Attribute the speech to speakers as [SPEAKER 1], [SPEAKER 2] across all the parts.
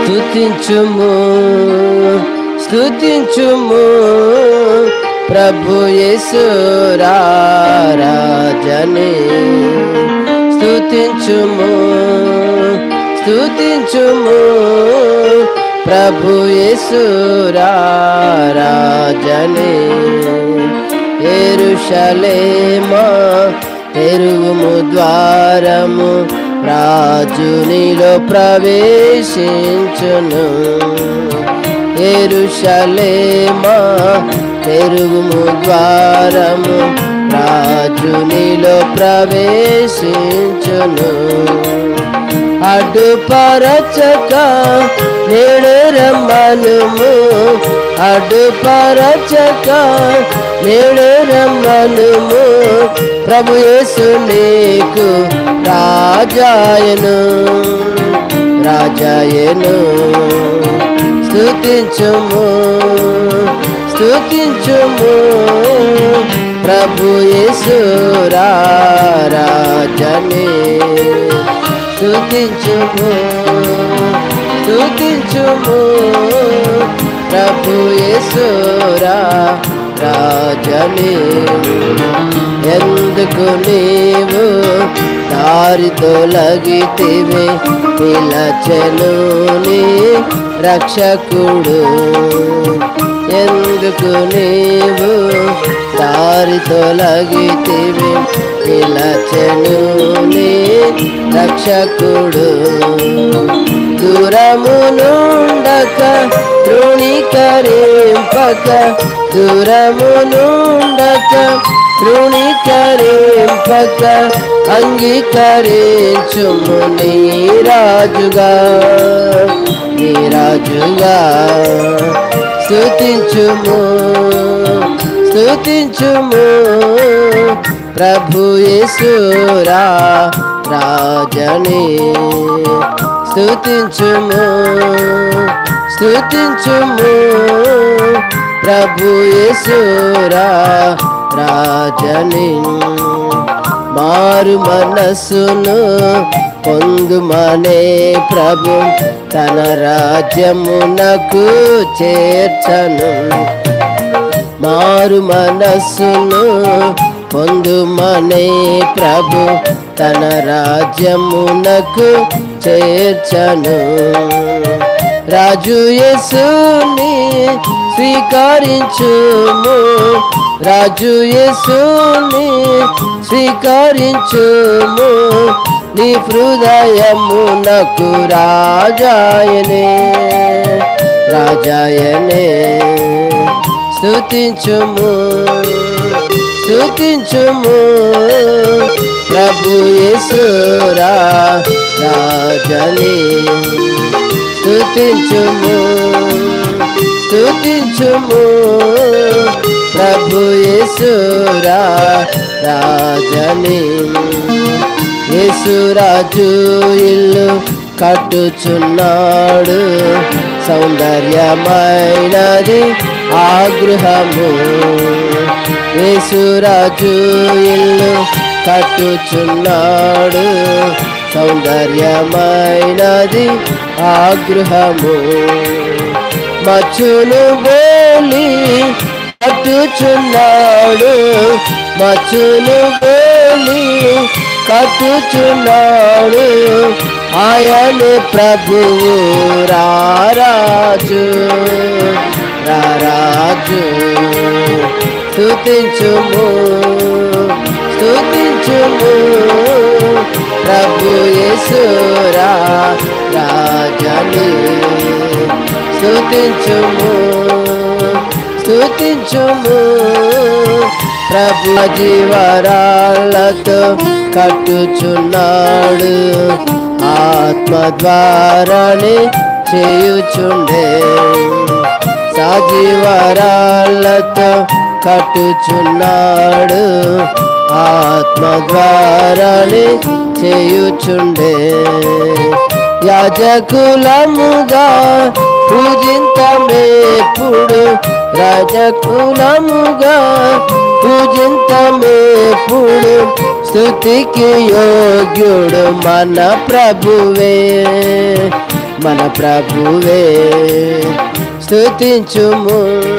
[SPEAKER 1] స్తుతించుము స్తుతించుము ప్రభు యేసు రాజని స్తుతించుము స్తుతించుము ప్రభు యేసు రాజని ఎరుషలేమా తెరుగుము ద్వారము రాజునిలో ప్రవేశించును ఎరుషలేమా తెరుగుము ద్వారము రాజునిలో ప్రవేశించును అడ్డుపరచక నేడు రమ్మనుము అడ్డుపరచక నేడు రమ్మనుము ప్రభు యేసు నీకు రాజాయను రాజాయను స్తుతించుము స్తుతించుము ప్రభు యేసు రాజని స్తుతించుము స్తుతించుము ప్రభు యేసు రాజని ఎందుకు నీవు దారి తొలగితివి పిలచెను నీ రక్షకుడు ఎందుకు నీవు దారి తొలగితివి పిలచెను నీ రక్షకుడు దూరము నుండక తృణీకరింపక దూరము నుండక తృణీకరింపక అంగీకరించుము నీ రాజుగా నీ రాజుగా స్తుతించుము స్తుతించుము ప్రభు యేసురా రాజని స్తుతించుము స్తుతించుము ప్రభు యేసురా రాజని మారు మనస్సును పొందుమనే ప్రభు తన రాజ్యమునకు చేర్చను మారు మనస్సును పొందుమనే ప్రభు తన రాజ్యమునకు చేర్చను రాజు యేసుని స్వీకరించుము రాజు యేసుని స్వీకరించుము నీ హృదయమునకు రాజాయనే రాజాయనే స్తుతించుము స్తుతించుము ప్రభు యేసురా రాజని స్తుతించుము స్తుతించుము ప్రభు యేసురా రాజని యేసురాజు ఇల్లు కట్టుచున్నాడు సౌందర్యమైనది ఆగృహము యేసురాజు ఇల్లు కట్టుచున్నాడు సౌందర్యమైనది ఆగృహము మచ్చును బోలి కట్టుచున్నాడు మచ్చును బోలి కట్టుచున్నాడు ఆయన ప్రభువు రారాజు రారాజు స్తుతించుము స్తుతించుము ప్రభు యేసురా రాజని స్తుతించుము స్తుతించుము ప్రభు జీవరాలతో కట్టుచున్నాడు ఆత్మ ద్వారానే చేయుచుండే సాజీవరాలతో కట్టుచున్నాడు ఆత్మ ద్వారానే చేయుచుండే యాజకులముగా పూజింతమేప్పుడు రాజకులముగా పూజింతమేప్పుడు స్థుతికి యోగ్యుడు మన ప్రభువే మన ప్రభువే స్తుతించుము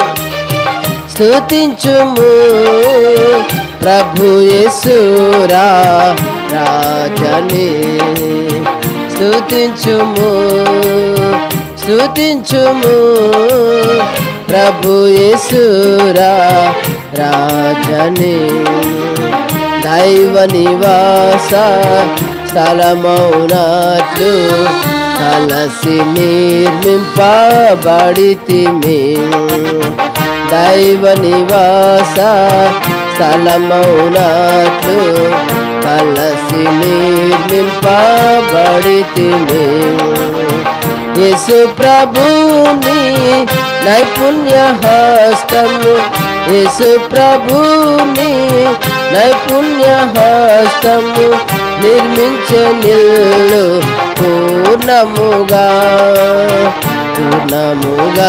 [SPEAKER 1] స్తుతించుము ప్రభు యేసురా రాజని స్తుతించుము స్తుతించుము ప్రభు యేసురా రాజని దైవ నివాస స్థలమౌనట్లు కలసి నిర్మింపబడితిమి దైవ నివాస స్థలమౌనట్లు కలసి నిర్మింపబడితిమి యేసు ప్రభుని నైపుణ్య హస్తము యేసు ప్రభుని నైపుణ్య హస్తము నిర్మించే నిల్లు పూర్ణముగా పూర్ణముగా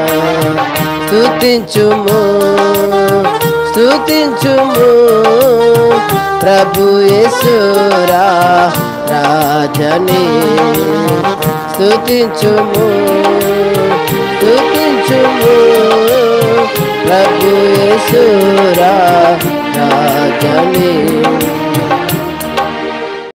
[SPEAKER 1] స్తుతించుము స్తుతించుము ప్రభు యేసురా రాజని స్తుతించుము స్తుతించుము ప్రభు యేసురా రాజని